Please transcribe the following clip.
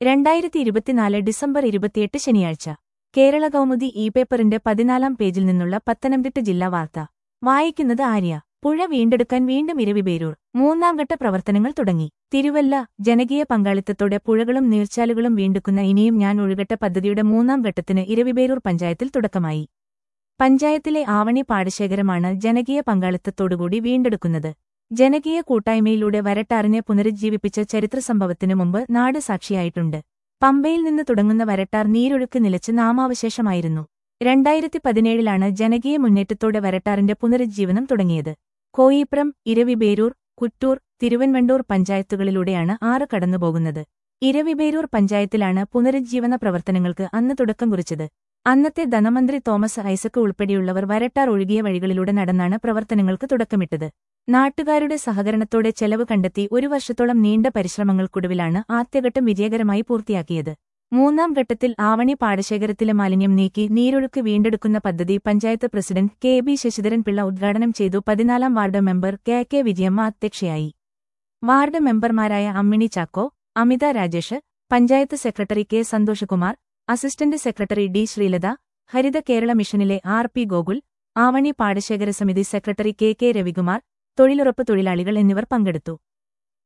രണ്ടായിരത്തി ഇരുപത്തിനാല് ഡിസംബർ ഇരുപത്തിയെട്ട് ശനിയാഴ്ച കേരള കൗമുദി ഇ പേപ്പറിന്റെ പതിനാലാം പേജിൽ നിന്നുള്ള പത്തനംതിട്ട ജില്ലാ വാർത്ത വായിക്കുന്നത് ആര്യ പുഴ വീണ്ടെടുക്കാൻ വീണ്ടും ഇരവിപേരൂർ മൂന്നാംഘട്ട പ്രവർത്തനങ്ങൾ തുടങ്ങി തിരുവല്ല ജനകീയ പങ്കാളിത്തത്തോടെ പുഴകളും നീർച്ചാലുകളും വീണ്ടെടുക്കുന്ന ഇനിയും ഞാൻ ഒഴുകട്ട പദ്ധതിയുടെ മൂന്നാം ഘട്ടത്തിന് ഇരവിപേരൂർ പഞ്ചായത്തിൽ തുടക്കമായി പഞ്ചായത്തിലെ ആവണി പാടശേഖരമാണ് ജനകീയ പങ്കാളിത്തത്തോടുകൂടി വീണ്ടെടുക്കുന്നത് ജനകീയ കൂട്ടായ്മയിലൂടെ വരട്ടാറിനെ പുനരുജ്ജീവിപ്പിച്ച ചരിത്രസംഭവത്തിനു മുമ്പ് നാട് സാക്ഷിയായിട്ടുണ്ട് പമ്പയിൽ നിന്ന് തുടങ്ങുന്ന വരട്ടാർ നീരൊഴുക്ക് നിലച്ച് നാമാവശേഷമായിരുന്നു രണ്ടായിരത്തി പതിനേഴിലാണ് ജനകീയ മുന്നേറ്റത്തോടെ വരട്ടാറിന്റെ പുനരുജ്ജീവനം തുടങ്ങിയത് കോയിപ്രം ഇരവിബേരൂർ കുറ്റൂർ തിരുവൻവണ്ടൂർ പഞ്ചായത്തുകളിലൂടെയാണ് ആറ് കടന്നുപോകുന്നത് ഇരവിബേരൂർ പഞ്ചായത്തിലാണ് പുനരുജ്ജീവന പ്രവർത്തനങ്ങൾക്ക് അന്ന് തുടക്കം കുറിച്ചത് അന്നത്തെ ധനമന്ത്രി തോമസ് ഐസക് ഉൾപ്പെടെയുള്ളവർ വരട്ടാർ ഒഴുകിയ വഴികളിലൂടെ നടന്നാണ് പ്രവർത്തനങ്ങൾക്ക് തുടക്കമിട്ടത് നാട്ടുകാരുടെ സഹകരണത്തോടെ ചെലവ് കണ്ടെത്തി ഒരു വർഷത്തോളം നീണ്ട പരിശ്രമങ്ങൾക്കൊടുവിലാണ് ആദ്യഘട്ടം വിജയകരമായി പൂർത്തിയാക്കിയത് മൂന്നാം ഘട്ടത്തിൽ ആവണി പാടശേഖരത്തിലെ മാലിന്യം നീക്കി നീരൊഴുക്ക് വീണ്ടെടുക്കുന്ന പദ്ധതി panchayat president K B Sasidharan Pillai ഉദ്ഘാടനം ചെയ്തു പതിനാലാം ward member K K Vijayamma അധ്യക്ഷയായി വാർഡ് മെമ്പർമാരായ Ammini Chacko Amitha Rajesh panchayat secretary K Santhoshkumar assistant secretary D Sreelatha Haritha Kerala മിഷനിലെ ആർ പി ഗോകുൽ ആവണി പാടശേഖര സമിതി സെക്രട്ടറി കെ കെ രവികുമാർ തൊഴിലുറപ്പ് തൊഴിലാളികൾ എന്നിവർ പങ്കെടുത്തു